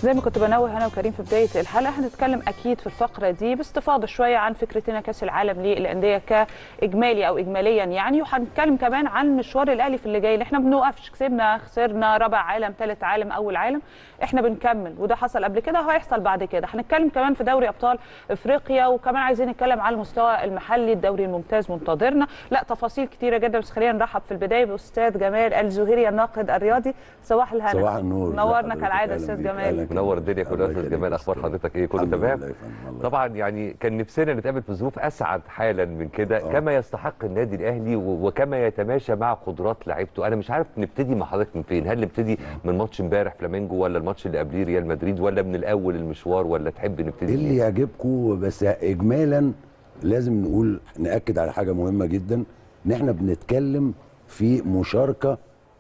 زي ما كنت بنوه انا وكريم في بدايه الحلقه هنتكلم اكيد في الفقره دي باستفاضه شويه عن فكرتنا كاس العالم للانديه كاجمالي او اجماليا يعني وهنتكلم كمان عن مشوار الاهلي في اللي جاي اللي احنا ما بنوقفش كسبنا خسرنا رابع عالم ثالث عالم اول عالم احنا بنكمل وده حصل قبل كده وهيحصل بعد كده هنتكلم كمان في دوري ابطال افريقيا وكمان عايزين نتكلم على المستوى المحلي الدوري الممتاز منتظرنا لا تفاصيل كتيره جدا بس خلينا نرحب في البدايه باستاذ جمال الزهيري الناقد الرياضي صباح الهنا صباح النور نورنا حضرتك كالعاده أهلاً استاذ بيك، جمال أهلاً منور الدنيا كلها الله استاذ يخليك. جمال اخبار حضرتك ايه كله الحمد تمام لله يا فندم، الله طبعا يعني كان نفسنا نتقابل في ظروف اسعد حالا من كده آه. كما يستحق النادي الاهلي و- وكما يتماشى مع قدرات لعيبته انا مش عارف نبتدي مع حضرتك من فين هل نبتدي من ماتش امبارح فلامينجو ولا الماتش اللي قبليه ريال مدريد ولا من الاول المشوار ولا تحب نبتدي اللي منين؟ يعجبكم بس اجمالا لازم نقول ناكد على حاجه مهمه جدا ان احنا بنتكلم في مشاركه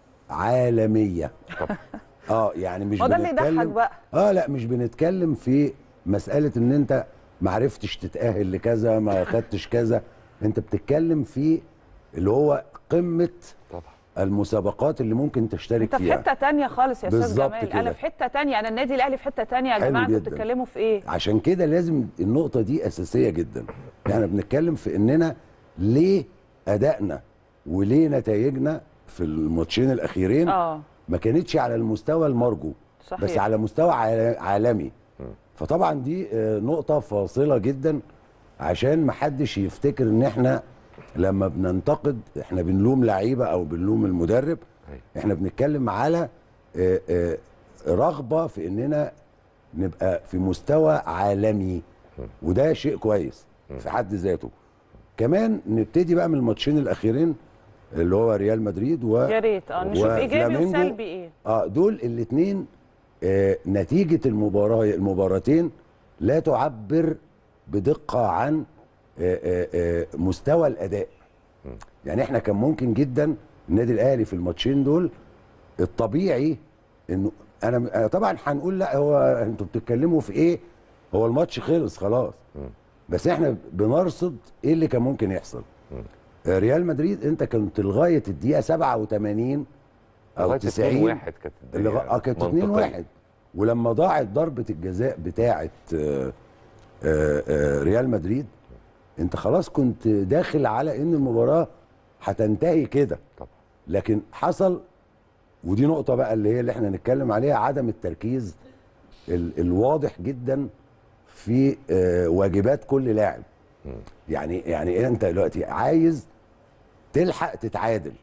عالميه طبعا. اه يعني مش هو ده اللي يضحك بنتكلم بقى. اه لا مش بنتكلم في مساله ان انت ما عرفتش تتاهل لكذا ما خدتش كذا انت بتتكلم في اللي هو قمه طبعا المسابقات اللي ممكن تشترك انت في فيها حته تانية خالص يا استاذ بالظبط جمال كده. انا في حته تانية انا النادي الاهلي في حته تانية يا حلو جماعه انتوا جدا. بتتكلموا في ايه عشان كده لازم النقطة دي أساسية جدا احنا بنتكلم في إننا ليه أدائنا وليه نتائجنا في الماتشين الأخيرين اه ما كانتش على المستوى المرجو صحيح. بس على مستوى عال- عالمي فطبعا دي آه، نقطة فاصلة جدا عشان ما حدش يفتكر ان احنا لما بننتقد احنا بنلوم لعيبة او بنلوم المدرب أيوة. احنا بنتكلم على آه، آه، رغبة في اننا نبقى في مستوى عالمي وده شيء كويس في حد ذاته كمان نبتدي بقى من الماتشين الاخيرين اللي هو ريال مدريد و يا ريت اه نشوف ايجابي وفلامينجو. وسلبي ايه اه دول الاثنين آه نتيجه المباراه المباراتين لا تعبر بدقه عن آه آه آه مستوى الاداء يعني احنا كان ممكن جدا النادي الاهلي في الماتشين دول الطبيعي انه انا أنا طبعا هنقول لا هو انتوا بتتكلموا في ايه هو الماتش خلص خلاص بس احنا بنرصد ايه اللي كان ممكن يحصل آه، ريال مدريد انت كنت لغايه الدقيقه 87 او لغاية 90 2 1 كانت اللي الدنيا غ- اه كانت 2 منطقية. 1 ولما ضاعت ضربه الجزاء بتاعه آه، آه، آه، ريال مدريد انت خلاص كنت داخل على ان المباراه هتنتهي كده طبعا لكن حصل ودي نقطه بقى اللي هي اللي احنا نتكلم عليها عدم التركيز ال الواضح جدا في آه، واجبات كل لاعب يعني يعني انت دلوقتي عايز تلحق تتعادل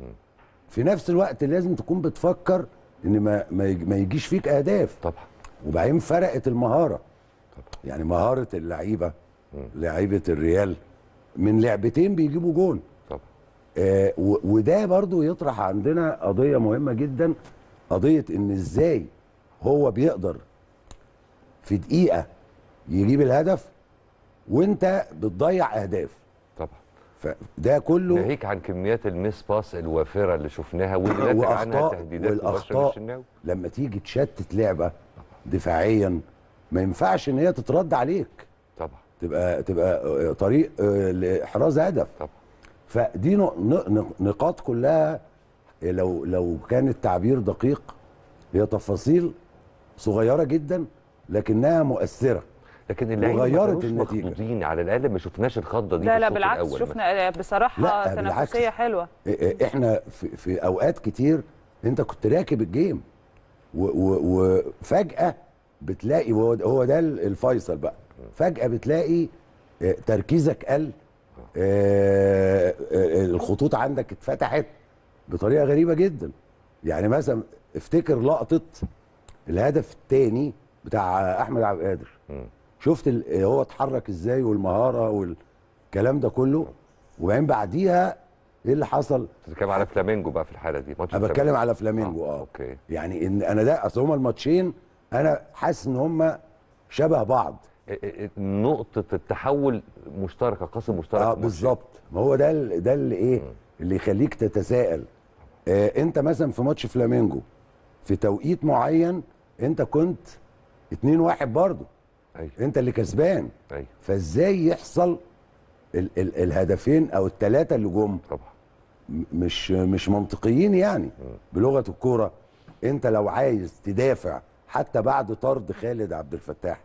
في نفس الوقت لازم تكون بتفكر ان ما ما يج- ما يجيش فيك اهداف طبعا وبعدين فرقت المهاره يعني مهاره اللعيبه لعيبه الريال من لعبتين بيجيبوا جون طبعا آه و- وده برضو يطرح عندنا قضيه مهمه جدا قضيه ان ازاي هو بيقدر في دقيقه يجيب الهدف وانت بتضيع اهداف طبعا فده كله ناهيك عن كميات الميس باس الوافره اللي شفناها واللي ناتج عنها واخطاء تهديدات مباشره والاخطاء للشناوي لما تيجي تشتت لعبه دفاعيا ما ينفعش ان هي تترد عليك طبعا تبقى تبقى آه، طريق آه، لاحراز هدف طبعا فدي نق- ن- نقاط كلها لو لو كان التعبير دقيق هي تفاصيل صغيره جدا لكنها مؤثره لكن اللعيبه ما وغيرت كانوش النتيجة. مخضوضين على الاقل ما شفناش الخضه دي لا في لا الشوط بالعكس الأول مثلاً. شفنا آه، بصراحه لا، بالعكس. تنافسيه حلوه إ- إ- احنا في, في اوقات كتير انت كنت راكب الجيم و- و- وفجاه بتلاقي وهو ده- هو ده الفيصل بقى فجاه بتلاقي آه، تركيزك قل آه، آه، الخطوط عندك اتفتحت بطريقه غريبه جدا يعني مثلا افتكر لقطه الهدف الثاني بتاع احمد عبد القادر شفت ال- هو اتحرك ازاي والمهاره والكلام ده كله وبعدين بعديها ايه اللي حصل؟ بتتكلم على فلامينجو بقى في الحاله دي ماتش انا بتكلم فلامينجو. على فلامينجو آه، اه اوكي يعني ان انا ده اصل هما الماتشين انا حاسس ان هما شبه بعض إ- إ- نقطه التحول مشتركه قاسم مشترك اه في الماتشين. بالظبط ما هو ده ال- ده اللي ايه اللي يخليك تتساءل آه انت مثلا في ماتش فلامينجو في توقيت معين انت كنت 2 1 برضه ايوه انت اللي كسبان ايوه فازاي يحصل ال ال الهدفين او الثلاثه اللي جم طبعا م- مش مش منطقيين يعني بلغه الكوره انت لو عايز تدافع حتى بعد طرد خالد عبد الفتاح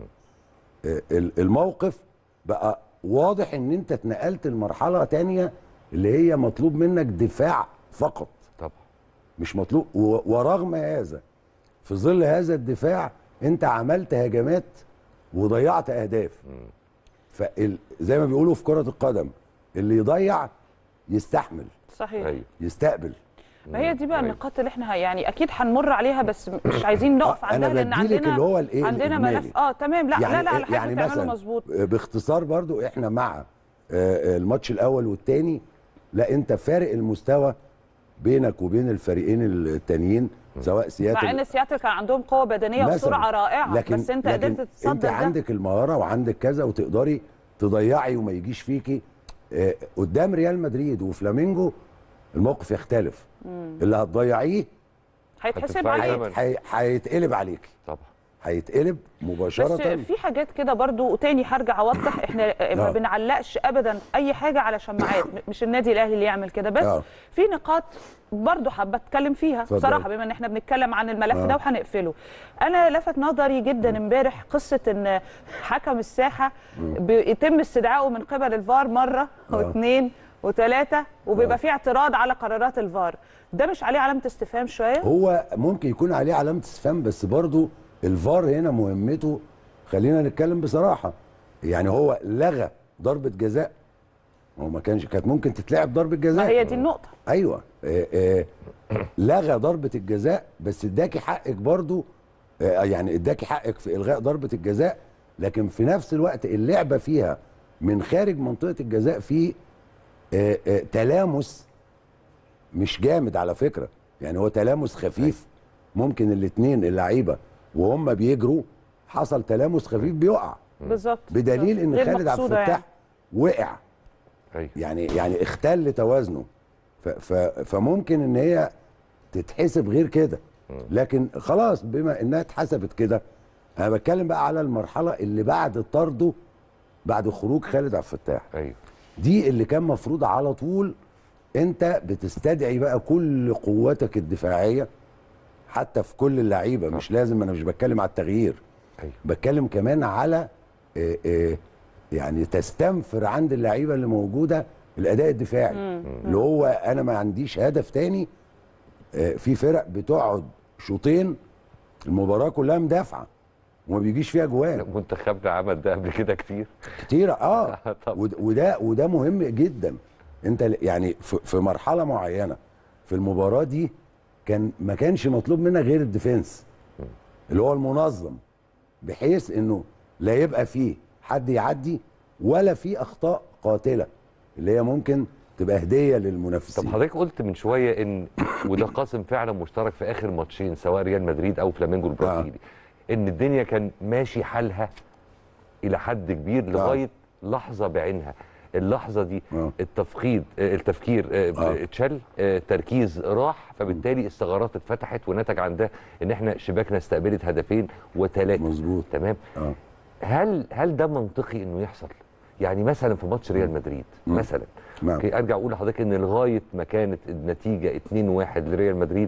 آه، ال- الموقف بقى واضح ان انت اتنقلت لمرحله تانية اللي هي مطلوب منك دفاع فقط طبعا مش مطلوب و- ورغم هذا في ظل هذا الدفاع انت عملت هجمات وضيعت اهداف فال... زي ما بيقولوا في كره القدم اللي يضيع يستحمل صحيح ايوه يستقبل ما هي دي بقى أيوة. النقاط اللي احنا يعني اكيد هنمر عليها بس مش عايزين نقف آه، عندها أنا لان بديلك عندنا اللي هو الإيه عندنا الإجمالي. ملف اه تمام لا لا لا على حاجه يعني بتعمله مثلا مظبوط باختصار برضو احنا مع آه، آه، الماتش الاول والثاني لا انت فارق المستوى بينك وبين الفريقين التانيين سواء سياتل مع ان سياتل كان عندهم قوه بدنيه مثلاً. وسرعه رائعه لكن بس انت لكن قدرت تصدر انت ده عندك المهاره وعندك كذا وتقدري تضيعي وما يجيش فيكي آه، قدام ريال مدريد وفلامينجو الموقف يختلف اللي هتضيعيه هيتحسب هتدفعي عليك ثمن. هي- هيتقلب عليكي طبعا هيتقلب بس مباشره في حاجات كده برضو وتاني هرجع اوضح احنا ما آه. بنعلقش ابدا اي حاجه على شماعات م- مش النادي الاهلي اللي يعمل كده بس آه. في نقاط برضو حابه اتكلم فيها اتفضل. بصراحه بما ان احنا بنتكلم عن الملف آه. ده وهنقفله انا لفت نظري جدا امبارح قصه ان حكم الساحه بيتم استدعائه من قبل الفار مره آه. واثنين وثلاثه وبيبقى آه. في اعتراض على قرارات الفار ده مش عليه علامه استفهام شويه هو ممكن يكون عليه علامه استفهام بس برضو الفار هنا مهمته خلينا نتكلم بصراحه يعني هو لغى ضربه جزاء هو ما كانش كانت ممكن تتلعب ضربه ما جزاء هي دي النقطه ايوه آه، آه، لغى ضربه الجزاء بس اداكي حقك برضو آه، يعني اداكي حقك في الغاء ضربه الجزاء لكن في نفس الوقت اللعبه فيها من خارج منطقه الجزاء في آه، آه، تلامس مش جامد على فكره يعني هو تلامس خفيف ممكن الاثنين اللعيبه وهم بيجروا حصل تلامس خفيف بيقع بالظبط بدليل ان غير خالد عبد مقصودة الفتاح يعني. وقع ايوه يعني يعني اختل توازنه ف ف فممكن ان هي تتحسب غير كده لكن خلاص بما انها اتحسبت كده انا بتكلم بقى على المرحله اللي بعد طرده بعد خروج خالد عبد الفتاح ايوه دي اللي كان مفروض على طول انت بتستدعي بقى كل قوتك الدفاعيه حتى في كل اللعيبه مش لازم انا مش بتكلم على التغيير ايوه بتكلم كمان على آه، آه، يعني تستنفر عند اللعيبه اللي موجوده الاداء الدفاعي اللي هو انا ما عنديش هدف تاني آه، في فرق بتقعد شوطين المباراه كلها مدافعه وما بيجيش فيها جوان منتخبنا عمل ده قبل كده كتير كتيره اه طبعا. ود- وده وده مهم جدا انت ل- يعني في في مرحله معينه في المباراه دي كان ما كانش مطلوب منك غير الديفنس اللي هو المنظم بحيث انه لا يبقى فيه حد يعدي ولا في اخطاء قاتله اللي هي ممكن تبقى هديه طب للمنافسين حضرتك قلت من شويه ان وده قاسم فعلا مشترك في اخر ماتشين سواء ريال مدريد او فلامينجو البرازيلي ان الدنيا كان ماشي حالها الى حد كبير لغايه لحظه بعينها اللحظه دي آه. التفقيد آه، التفكير آه، آه. اتشل آه، تركيز راح فبالتالي الثغرات اتفتحت ونتج عن ده ان احنا شباكنا استقبلت هدفين وثلاثه مظبوط تمام اه هل هل ده منطقي انه يحصل يعني مثلا في ماتش ريال مدريد مم. مثلا نعم. اوكي ارجع اقول لحضرتك ان لغايه ما كانت النتيجه 2-1 لريال مدريد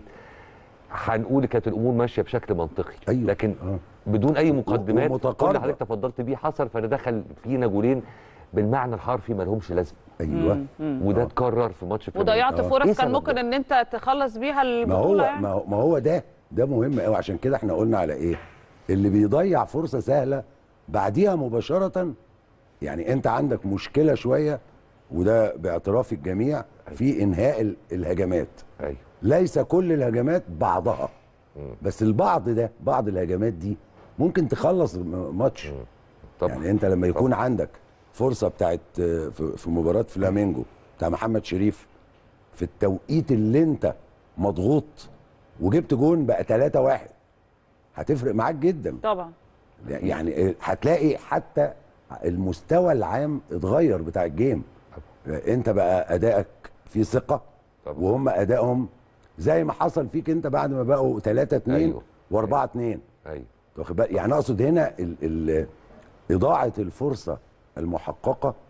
هنقول كانت الامور ماشيه بشكل منطقي أيوة. لكن آه. بدون اي مقدمات كل ومتقاربة. اللي حضرتك تفضلت بيه حصل فده دخل فينا جولين بالمعنى الحرفي ما لهمش لازمه ايوه وده اتكرر في ماتش فلامينجو. وضيعت آه. فرص إيه كان سبب ممكن ده؟ ان انت تخلص بيها ما هو البطوله يعني. ما هو, ما هو ده ده مهم قوي عشان كده احنا قلنا على ايه اللي بيضيع فرصه سهله بعديها مباشره يعني انت عندك مشكله شويه وده باعتراف الجميع في انهاء ال- الهجمات ايوه ليس كل الهجمات بعضها بس البعض ده بعض الهجمات دي ممكن تخلص م- ماتش طبعا يعني انت لما يكون عندك فرصه بتاعت آه، في في مباراه فلامينجو بتاع محمد شريف في التوقيت اللي انت مضغوط وجبت جون بقى 3 1 هتفرق معاك جدا طبعا يعني آه، هتلاقي حتى المستوى العام اتغير بتاع الجيم انت بقى ادائك فيه ثقه طبعا. وهم ادائهم زي ما حصل فيك انت بعد ما بقوا 3 2 أيوه. و4 2 ايوه واخد بالك يعني اقصد هنا ال ال اضاعه الفرصه المحققه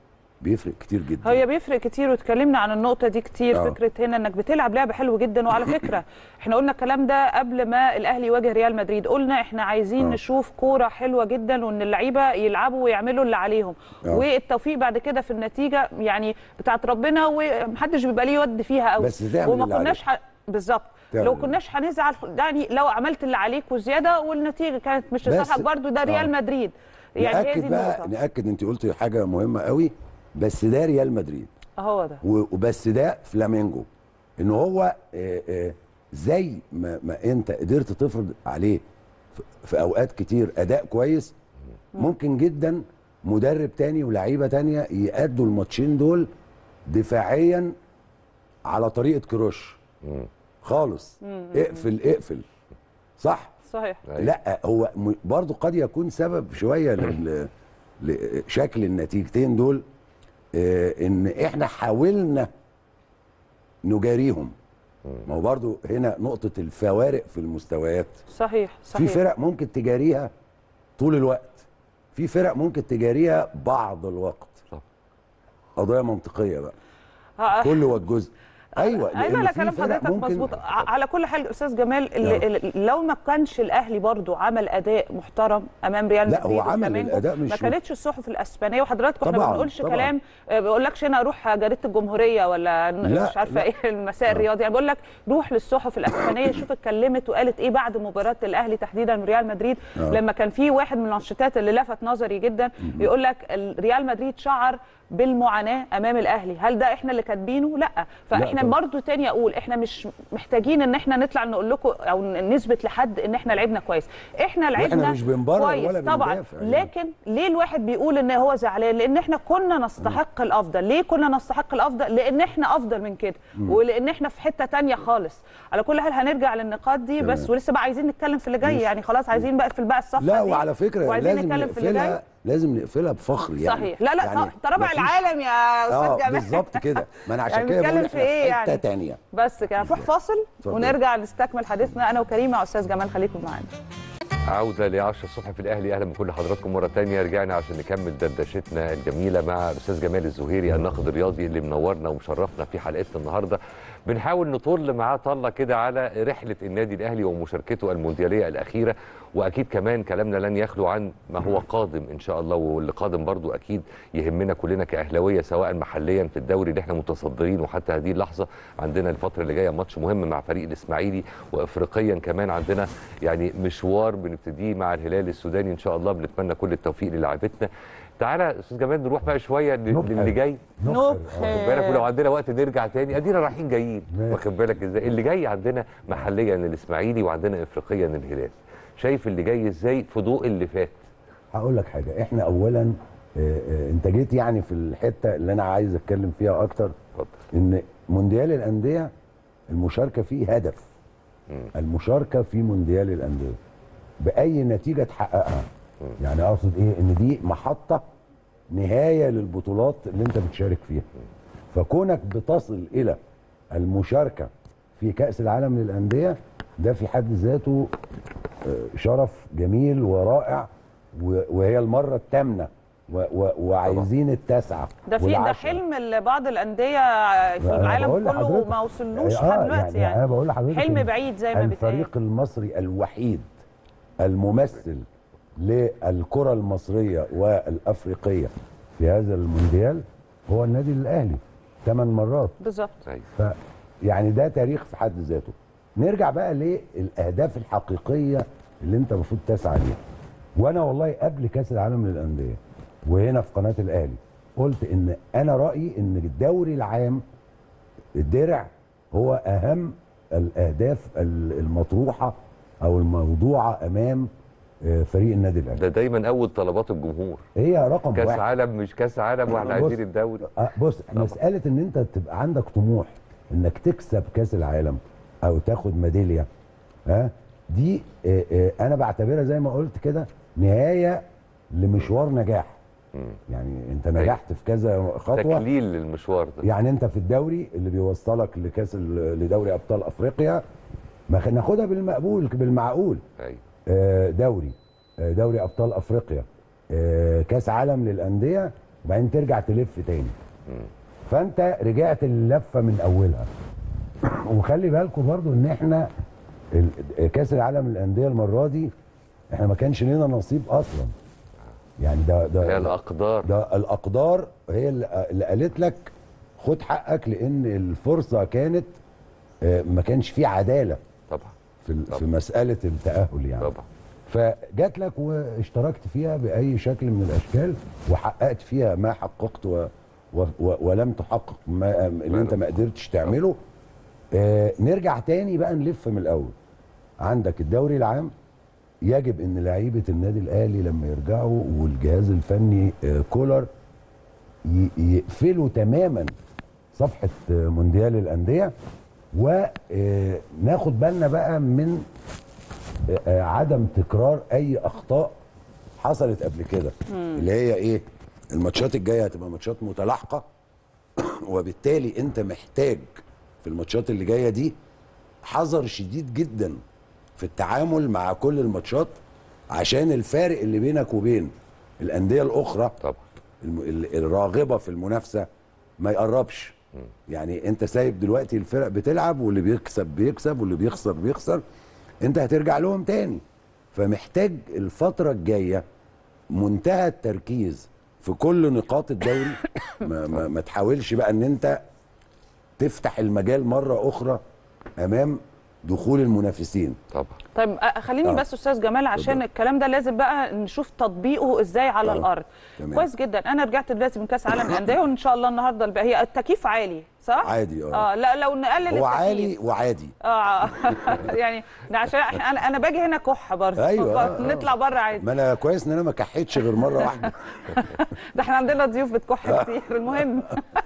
بيفرق كتير جدا هي بيفرق كتير واتكلمنا عن النقطه دي كتير آه. فكره هنا انك بتلعب لعبه حلوه جدا وعلى فكره احنا قلنا الكلام ده قبل ما الاهلي يواجه ريال مدريد قلنا احنا عايزين آه. نشوف كوره حلوه جدا وان اللعيبه يلعبوا ويعملوا اللي عليهم آه. والتوفيق بعد كده في النتيجه يعني بتاعت ربنا ومحدش بيبقى ليه يد فيها قوي بس تعمل وما اللي كناش ح... بالظبط تعمل لو اللي كناش هنزعل يعني لو عملت اللي عليك وزياده والنتيجه كانت مش بس- لصالحك برضو ده ريال آه. مدريد يعني هي دي ناكد بقى النقطه ناكد انت قلت حاجه مهمه قوي بس ده ريال مدريد هو ده و- وبس ده فلامينجو ان هو آه، آه، زي ما, ما انت قدرت تفرض عليه في- في اوقات كتير اداء كويس ممكن جدا مدرب تاني ولاعيبه تانية يأدوا الماتشين دول دفاعيا على طريقه كروش مم. خالص اقفل اقفل صح صحيح أيوة. لا هو م- برضو قد يكون سبب شويه لل- لشكل النتيجتين دول آه، ان احنا حاولنا نجاريهم ما هو برضو هنا نقطه الفوارق في المستويات صحيح في صحيح فرق ممكن تجاريها طول الوقت في فرق ممكن تجاريها بعض الوقت صح. قضايا منطقيه بقى ها- كل والجزء ايوه ايوه لأن لا في كلام فرق حضرتك ممكن- مظبوط ع- على كل حال استاذ جمال اللي آه. اللي لو ما كانش الاهلي برضو عمل اداء محترم امام ريال لا، هو مدريد عمل وفلامينجو، الأداء مش- ما كانتش الصحف الاسبانيه وحضراتكم احنا ما طبعاً، بنقولش طبعاً. كلام آه، بقول لكش هنا روح جريده الجمهوريه ولا ن- لا، مش عارفه لا. ايه المساء الرياضي يعني بقول لك روح للصحف الاسبانيه شوف اتكلمت وقالت ايه بعد مباراه الاهلي تحديدا ريال مدريد آه. لما كان في واحد من الانشطات اللي لفت نظري جدا بيقول لك ال- ريال مدريد شعر بالمعاناه امام الاهلي هل ده احنا اللي كاتبينه لا فاحنا طبعاً. برضو تاني اقول احنا مش محتاجين ان احنا نطلع نقول لكم او نثبت لحد ان احنا لعبنا كويس احنا لعبنا مش بنبرر كويس ولا طبعا بندافع يعني. لكن ليه الواحد بيقول ان هو زعلان لان احنا كنا نستحق الافضل ليه كنا نستحق الافضل لان احنا افضل من كده ولان احنا في حته تانية خالص على كل حال هنرجع للنقاط دي بس تمام. ولسه بقى عايزين نتكلم في اللي جاي ماشي. يعني خلاص عايزين بقى في بقى الصفحه لا دي وعلى فكره وعايزين لازم نتكلم في اللي جاي نقفلها لازم نقفلها بفخر يعني صحيح لا لا يعني يعني ترابع مفيش- العالم يا اه استاذ جمال بالظبط كده ما انا عشان يعني كده بقول بنتكلم احنا في إيه في حته يعني؟ تانية بس كده نروح فاصل اتفضل. ونرجع نستكمل حديثنا انا وكريم مع استاذ جمال خليكم معانا عودة ل 10 الصبح في الأهلي أهلا بكل حضراتكم مرة تانية رجعنا عشان نكمل دردشتنا الجميلة مع الأستاذ جمال الزهيري الناقد الرياضي اللي منورنا ومشرفنا في حلقتنا النهاردة بنحاول نطل معاه طلة كده على رحلة النادي الأهلي ومشاركته المونديالية الأخيرة وأكيد كمان كلامنا لن يخلو عن ما هو قادم إن شاء الله واللي قادم برضو أكيد يهمنا كلنا كأهلاوية سواء محليا في الدوري اللي احنا متصدرين وحتى هذه اللحظة عندنا الفترة اللي جاية ماتش مهم مع فريق الإسماعيلي وإفريقيا كمان عندنا يعني مشوار بنبتديه مع الهلال السوداني إن شاء الله بنتمنى كل التوفيق للاعبتنا تعالى استاذ جمال نروح بقى شويه لل- نبحر. للي جاي نوب واخد بالك ولو عندنا وقت نرجع تاني ادينا رايحين جايين ماشي. واخد بالك ازاي اللي جاي عندنا محليا الاسماعيلي وعندنا افريقيا الهلال شايف اللي جاي ازاي في ضوء اللي فات هقول لك حاجه احنا اولا آه، آه، انت جيت يعني في الحته اللي انا عايز اتكلم فيها اكتر اتفضل ان مونديال الانديه المشاركه فيه هدف المشاركه في مونديال الانديه باي نتيجه تحققها يعني اقصد ايه ان دي محطه نهايه للبطولات اللي انت بتشارك فيها فكونك بتصل الى المشاركه في كاس العالم للانديه ده في حد ذاته آه، شرف جميل ورائع و- وهي المره الثامنه و- و- وعايزين التاسعه ده في ده والعشرة. حلم لبعض الانديه في أنا العالم بقول كله لحضرتك. وما وصلوش آه، لحد دلوقتي يعني, انا يعني بقول لحضرتك حلم إن بعيد زي ما بيتقال الفريق المصري الوحيد الممثل للكره المصريه والافريقيه في هذا المونديال هو النادي الاهلي ثمان مرات بالظبط ايوه ف يعني ده تاريخ في حد ذاته نرجع بقى للاهداف الحقيقيه اللي انت المفروض تسعى ليها وانا والله قبل كاس العالم للانديه وهنا في قناه الاهلي قلت ان انا رايي ان الدوري العام الدرع هو اهم الاهداف ال- المطروحه او الموضوعه امام آه، فريق النادي الاهلي ده دايما اول طلبات الجمهور هي رقم كاس واحد عالم مش كاس عالم واحنا بص. عايزين الدوري آه، بص مساله ان انت تبقى عندك طموح انك تكسب كاس العالم او تاخد ميداليه ها دي آه، آه، انا بعتبرها زي ما قلت كده نهايه لمشوار نجاح يعني انت نجحت في كذا خطوه تكليل للمشوار ده يعني انت في الدوري اللي بيوصلك لكاس ال- لدوري ابطال افريقيا ما خ- ناخدها بالمقبول بالمعقول ايوه آه، دوري آه، دوري ابطال افريقيا آه، كاس عالم للانديه وبعدين ترجع تلف تاني فانت رجعت اللفه من اولها وخلي بالكم برضو ان احنا ال- كاس العالم للانديه المره دي احنا ما كانش لنا نصيب اصلا يعني ده ده هي الاقدار ده الاقدار هي اللي اللي قالت لك خد حقك لان الفرصه كانت آه، ما كانش في عداله طبعا في ال- طبعا. في مساله التاهل يعني طبعا فجات لك واشتركت فيها باي شكل من الاشكال وحققت فيها ما حققت و و و ولم تحقق ما اللي انت ما قدرتش تعمله آه نرجع تاني بقى نلف من الاول عندك الدوري العام يجب ان لعيبه النادي الاهلي لما يرجعوا والجهاز الفني آه كولر ي- يقفلوا تماما صفحه آه، مونديال الانديه وناخد بالنا بقى من آه، عدم تكرار اي اخطاء حصلت قبل كده اللي هي ايه الماتشات الجايه هتبقى ماتشات متلاحقه وبالتالي انت محتاج في الماتشات اللي جايه دي حذر شديد جدا في التعامل مع كل الماتشات عشان الفارق اللي بينك وبين الانديه الاخرى طبعا الم- ال- الراغبه في المنافسه ما يقربش يعني انت سايب دلوقتي الفرق بتلعب واللي بيكسب بيكسب واللي بيخسر بيخسر انت هترجع لهم تاني فمحتاج الفتره الجايه منتهى التركيز في كل نقاط الدوري ما, ما, ما تحاولش بقى ان انت تفتح المجال مره اخرى امام دخول المنافسين طبعا طيب أ- خليني آه. بس استاذ جمال عشان اتفضل. الكلام ده لازم بقى نشوف تطبيقه ازاي على آه. الارض تمام. كويس جدا انا رجعت دلوقتي من كاس عالم الانديه وان شاء الله النهارده الب- هي التكييف عالي صح عادي اه اه لا لو نقلل هو التكييف. عالي وعادي اه يعني ده عشان إحنا- انا انا باجي هنا كح برضه أيوة، آه، آه. نطلع بره عادي ما انا كويس ان انا ما كحيتش غير مره واحده ده احنا عندنا ضيوف بتكح كتير المهم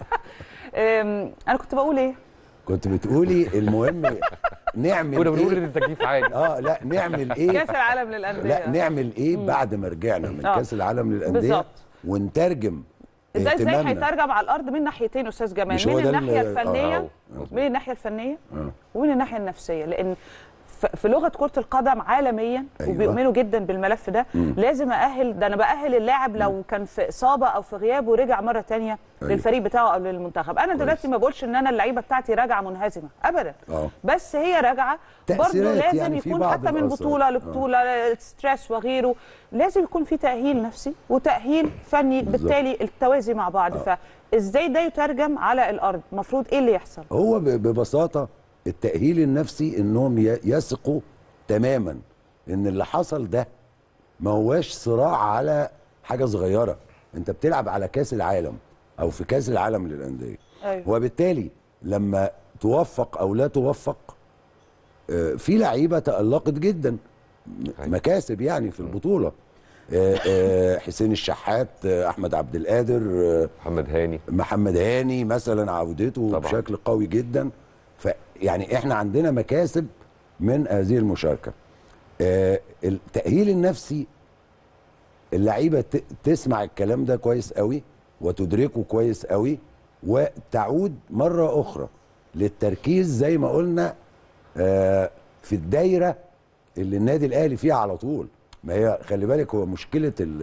أم، انا كنت بقول ايه كنت بتقولي المهم نعمل كنا بنقول ايه ان التكييف عالي اه لا نعمل ايه كاس العالم للانديه لا نعمل ايه بعد ما رجعنا من آه. كاس العالم للانديه بالظبط. ونترجم ده ازاي اهتمامنا. هيترجم على الارض من ناحيتين استاذ جمال مش من هو ده الناحيه ال- الفنيه آه، من الناحيه الفنيه آه. ومن الناحيه النفسيه لان ف- في لغه كره القدم عالميا أيوة. وبيؤمنوا جدا بالملف ده مم. لازم اهل ده انا باهل اللاعب لو كان في اصابه او في غياب ورجع مره تانية أيوة. للفريق بتاعه او للمنتخب انا دلوقتي ما بقولش ان انا اللعيبه بتاعتي راجعه منهزمه ابدا اه بس هي راجعه برضه تأثيرات لازم يعني في يكون بعض حتى من الآثار. بطوله آه. لبطوله ستريس وغيره لازم يكون في تاهيل نفسي وتاهيل فني بالظبط. بالتالي التوازي مع بعض فازاي ده يترجم على الارض المفروض ايه اللي يحصل هو ب- ببساطه التاهيل النفسي انهم ي- يثقوا تماما ان اللي حصل ده ما هواش صراع على حاجه صغيره انت بتلعب على كاس العالم او في كاس العالم للانديه أيوة. وبالتالي لما توفق او لا توفق آه، في لعيبه تالقت جدا م- أيوة. مكاسب يعني في البطوله آه، آه، حسين الشحات آه، احمد عبد القادر آه، محمد هاني محمد هاني مثلا عودته طبعا. بشكل قوي جدا فيعني احنا عندنا مكاسب من هذه المشاركه آه التاهيل النفسي اللعيبه ت- تسمع الكلام ده كويس قوي وتدركه كويس قوي وتعود مره اخرى للتركيز زي ما قلنا آه في الدايره اللي النادي الاهلي فيها على طول ما هي خلي بالك هو مشكله ال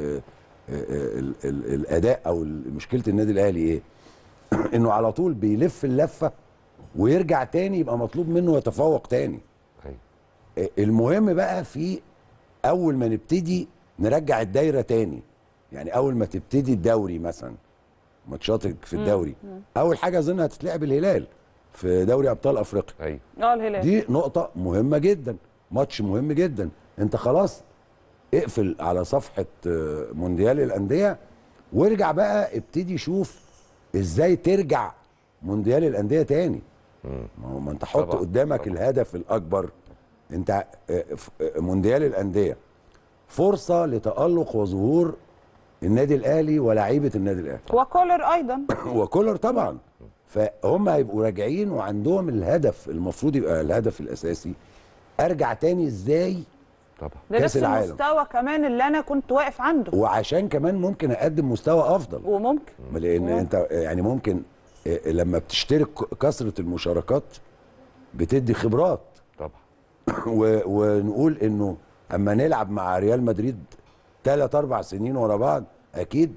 ال ال الاداء او ال- مشكله النادي الاهلي ايه انه على طول بيلف اللفه ويرجع تاني يبقى مطلوب منه يتفوق تاني أيوة. المهم بقى في اول ما نبتدي نرجع الدايره تاني يعني اول ما تبتدي الدوري مثلا ماتشاتك في الدوري اول حاجه اظن هتتلعب الهلال في دوري ابطال افريقيا ايوه اه الهلال دي نقطه مهمه جدا ماتش مهم جدا انت خلاص اقفل على صفحه آه، مونديال الانديه وارجع بقى ابتدي شوف ازاي ترجع مونديال الانديه تاني ما هو ما انت حط طبعاً، قدامك طبعاً. الهدف الاكبر انت آه، ف- آه، مونديال الانديه فرصه لتالق وظهور النادي الاهلي ولاعيبه النادي الاهلي وكولر ايضا وكولر طبعا فهم هيبقوا راجعين وعندهم الهدف المفروض يبقى الهدف الاساسي ارجع تاني ازاي طبعا كأس لنفس العالم. المستوى كمان اللي انا كنت واقف عنده وعشان كمان ممكن اقدم مستوى افضل وممكن ما لان ممكن. انت يعني ممكن آه، لما بتشترك كثره المشاركات بتدي خبرات طبعا و- ونقول انه اما نلعب مع ريال مدريد ثلاث اربع سنين ورا بعض اكيد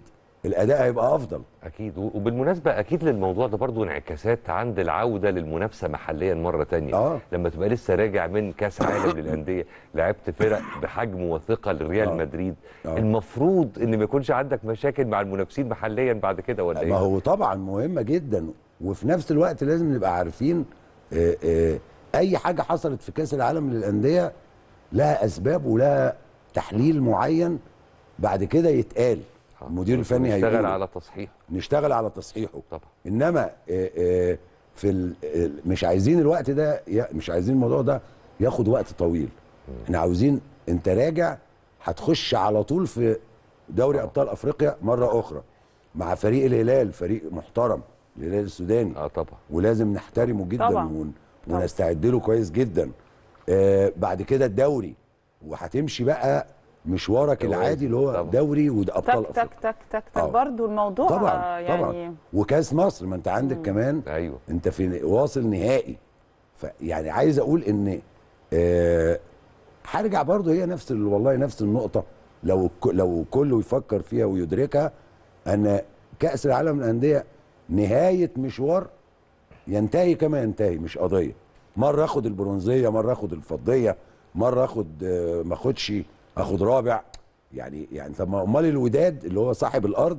الاداء هيبقى افضل اكيد و- وبالمناسبه اكيد للموضوع ده برضو انعكاسات عند العوده للمنافسه محليا مره تانية آه. لما تبقى لسه راجع من كاس عالم للانديه لعبت فرق بحجم وثقه لريال آه. مدريد آه. المفروض ان ما يكونش عندك مشاكل مع المنافسين محليا بعد كده ولا ما ايه هو طبعا مهمه جدا وفي نفس الوقت لازم نبقى عارفين آه، آه، اي حاجه حصلت في كاس العالم للانديه لها اسباب ولها تحليل معين بعد كده يتقال آه. المدير الفني نشتغل هيقول على تصحيح نشتغل على تصحيحه طبعا انما آه، آه، في ال- ال- مش عايزين الوقت ده ي- مش عايزين الموضوع ده ياخد وقت طويل احنا عاوزين انت راجع هتخش على طول في دوري ابطال افريقيا مره اخرى مع فريق الهلال فريق محترم الهلال السوداني اه طبعا ولازم نحترمه جدا طبعا. ون ونستعد له كويس جدا آه بعد كده الدوري وهتمشي بقى مشوارك جوائز. العادي اللي هو طبعا. دوري وده ابطال تك افريقيا تك تك تك تك آه. برضه الموضوع طبعا آه، يعني طبعا وكاس مصر ما انت عندك كمان ايوه انت في واصل نهائي فيعني عايز اقول ان آه هرجع برضه هي نفس ال- والله نفس النقطه لو ك- لو كله يفكر فيها ويدركها ان كاس العالم للانديه نهايه مشوار ينتهي كما ينتهي مش قضيه مره اخد البرونزيه مره اخد الفضيه مره اخد آه، ما اخدش اخد رابع يعني يعني طب ما امال الوداد اللي هو صاحب الارض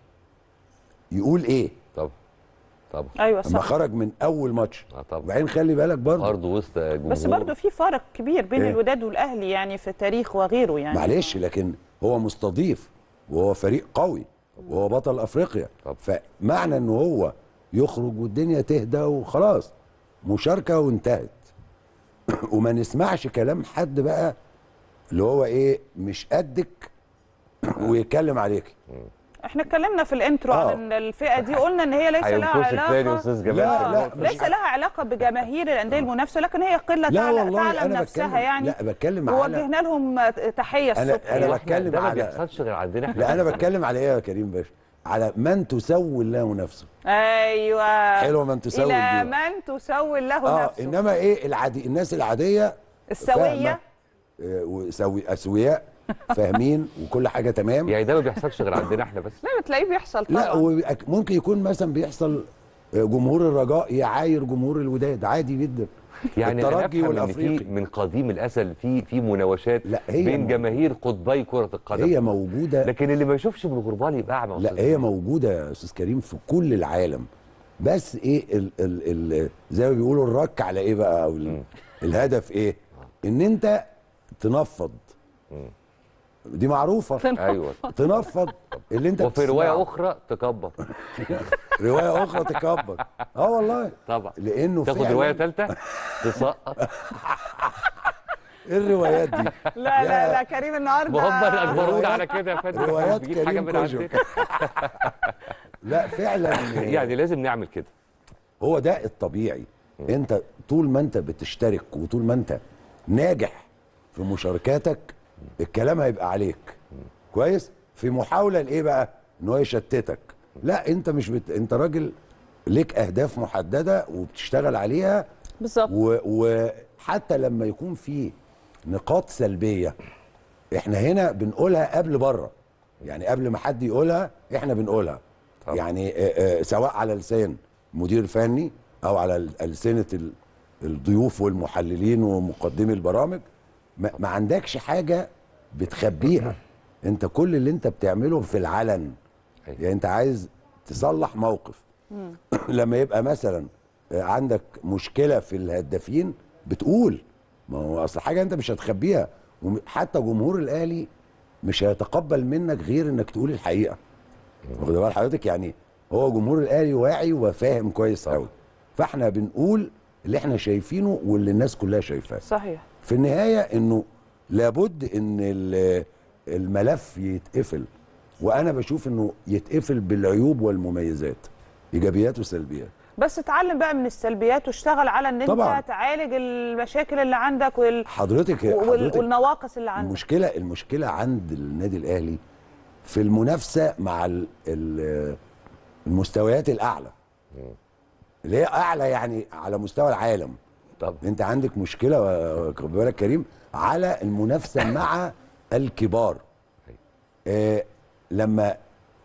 يقول ايه طبعا طبعا ايوه لما صح خرج من اول ماتش اه طبعا وبعدين خلي بالك برضه ارض وسط جمهور بس برضه في فرق كبير بين إيه؟ الوداد والاهلي يعني في التاريخ وغيره يعني معلش لكن هو مستضيف وهو فريق قوي وهو بطل افريقيا طب. فمعنى ان هو يخرج والدنيا تهدى وخلاص مشاركه وانتهت وما نسمعش كلام حد بقى اللي هو ايه مش قدك ويتكلم عليك احنا اتكلمنا في الانترو آه. عن الفئه دي قلنا ان هي ليس لها هينكشف تاني يا علاقه استاذ جمال لا، في لا، النقطة مش ليس لها علاقه بجماهير الانديه المنافسه لكن هي قله لا تعلم, والله تعلم انا نفسها بتكلم يعني لا بتكلم على ووجهنا لهم تحيه أنا- الصبح أنا يعني. بك- بتكلم ده ما على- بيحصلش غير عندنا احنا لا انا بتكلم على ايه يا كريم باشا على من تسول له نفسه ايوه حلوه من تسول الى دي. من تسول له اه نفسه انما ايه العادي الناس العاديه السويه فاهمة، آه، وسوي اسوياء فاهمين وكل حاجه تمام يعني ده ما بيحصلش غير عندنا احنا بس لا بتلاقيه بيحصل طبعا لا وممكن يكون مثلا بيحصل آه، جمهور الرجاء يعاير جمهور الوداد عادي جدا يعني انا الترجي افهم ان والافريقي في من قديم الازل في في مناوشات لا، هي بين موجودة. جماهير قطبي كره القدم هي موجوده لكن اللي ما يشوفش من الغربال يبقى اعمى يا لا أستاذ هي جمال. موجوده يا استاذ كريم في كل العالم بس ايه ال ال ال زي ما بيقولوا الرك على ايه بقى او ال الهدف ايه ان انت تنفض دي معروفه ايوه تنفض اللي انت وفي روايه بتسمعه. اخرى تكبر روايه اخرى تكبر اه والله طبعا لانه تاخد فعلاً روايه ثالثه تسقط ايه الروايات دي لا لا لا كريم النهارده ما هم اللي اجبرونا روايات- على كده يا فندم روايات بيجيب حاجه كريم من كوجو. عندنا لا فعلا يعني لازم نعمل كده هو ده الطبيعي انت طول ما انت بتشترك وطول ما انت ناجح في مشاركاتك الكلام هيبقى عليك كويس في محاوله لايه بقى ان هو يشتتك لا انت مش بت... انت راجل ليك اهداف محدده وبتشتغل عليها بالظبط و... وحتى لما يكون في نقاط سلبيه احنا هنا بنقولها قبل بره يعني قبل ما حد يقولها احنا بنقولها طبعا. يعني آه، آه، سواء على لسان مدير فني او على ال- ألسنة ال- الضيوف والمحللين ومقدمي البرامج ما, ما عندكش حاجة بتخبيها انت كل اللي انت بتعمله في العلن أيوة. يعني انت عايز تصلح موقف لما يبقى مثلا آه، عندك مشكلة في الهدافين بتقول ما هو اصل حاجة انت مش هتخبيها وحتى جمهور الاهلي مش هيتقبل منك غير انك تقول الحقيقة واخد بال حضرتك يعني هو جمهور الاهلي واعي وفاهم كويس قوي فاحنا بنقول اللي احنا شايفينه واللي الناس كلها شايفاه صحيح في النهايه انه لابد ان ال- الملف يتقفل وانا بشوف انه يتقفل بالعيوب والمميزات ايجابيات وسلبيات بس اتعلم بقى من السلبيات واشتغل على ان طبعاً. انت تعالج المشاكل اللي عندك وال... حضرتك وال... حضرتك والنواقص اللي عندك المشكله المشكله عند النادي الاهلي في المنافسه مع ال- ال- المستويات الاعلى اللي هي اعلى يعني على مستوى العالم طب انت عندك مشكله خد بالك كريم على المنافسه مع الكبار آه لما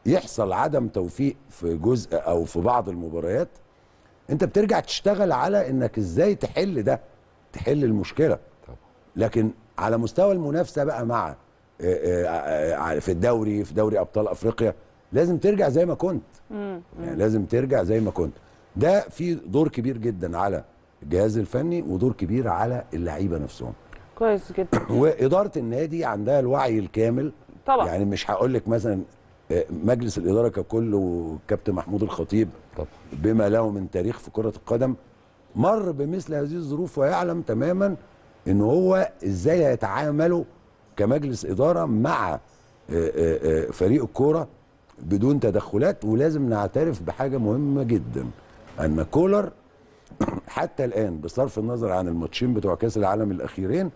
يحصل عدم توفيق في جزء او في بعض المباريات انت بترجع تشتغل على انك ازاي تحل ده تحل المشكله طبعا. لكن على مستوى المنافسه بقى مع آه، آه، آه، في الدوري في دوري ابطال افريقيا لازم ترجع زي ما كنت يعني لازم ترجع زي ما كنت ده في دور كبير جدا على الجهاز الفني ودور كبير على اللعيبه نفسهم كويس جدا واداره النادي عندها الوعي الكامل طبعا. يعني مش هقول لك مثلا آه، مجلس الاداره ككل والكابتن محمود الخطيب طبعا بما له من تاريخ في كره القدم مر بمثل هذه الظروف ويعلم تماما ان هو ازاي هيتعاملوا كمجلس اداره مع آه، آه، آه، فريق الكوره بدون تدخلات ولازم نعترف بحاجه مهمه جدا ان كولر حتى الان بصرف النظر عن الماتشين بتوع كاس العالم الاخيرين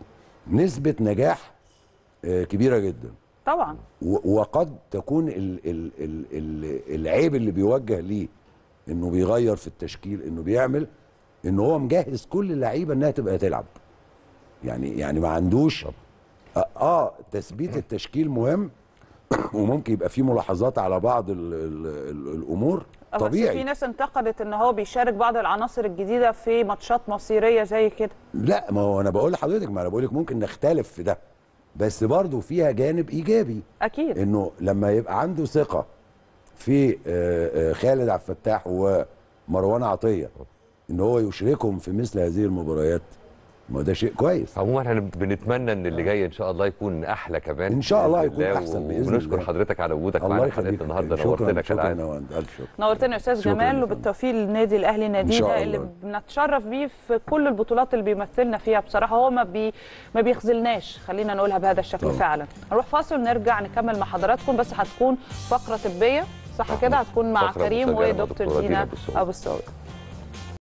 نسبه نجاح آه، كبيره جدا طبعا و- وقد تكون ال ال ال ال العيب اللي بيوجه ليه انه بيغير في التشكيل انه بيعمل ان هو مجهز كل اللعيبه انها تبقى تلعب يعني يعني ما عندوش اه, آه تثبيت التشكيل مهم وممكن يبقى فيه ملاحظات على بعض ال ال ال الامور بس في طبيعي ناس انتقدت ان هو بيشارك بعض العناصر الجديده في ماتشات مصيريه زي كده لا ما هو انا بقول لحضرتك ما انا بقول لك ممكن نختلف في ده بس برضه فيها جانب ايجابي اكيد انه لما يبقى عنده ثقه في آه، آه، خالد عبد الفتاح ومروان عطيه ان هو يشركهم في مثل هذه المباريات ما ده شيء كويس عموما احنا بنتمنى ان اللي جاي ان شاء الله يكون احلى كمان إن شاء الله بإذن يكون الله، أحسن بإذن وبنشكر الله. حضرتك على وجودك الله معانا في يخليك حلقه النهارده شكرا نورتنا شكرا كالعاده نوان الف شكر نورتنا يا استاذ شكراً جمال يا وبالتوفيق للنادي الاهلي إن نادينا شاء اللي الله. بنتشرف بيه في كل البطولات اللي بيمثلنا فيها بصراحه هو ما بي ما بيخذلناش خلينا نقولها بهذا الشكل طبعاً. فعلا نروح فاصل ونرجع نكمل مع حضراتكم بس هتكون فقره طبيه صح كده هتكون مع فقرة كريم مسجلة مع ودكتور دكتورة دينا دينا أبو السعود. ابو السعود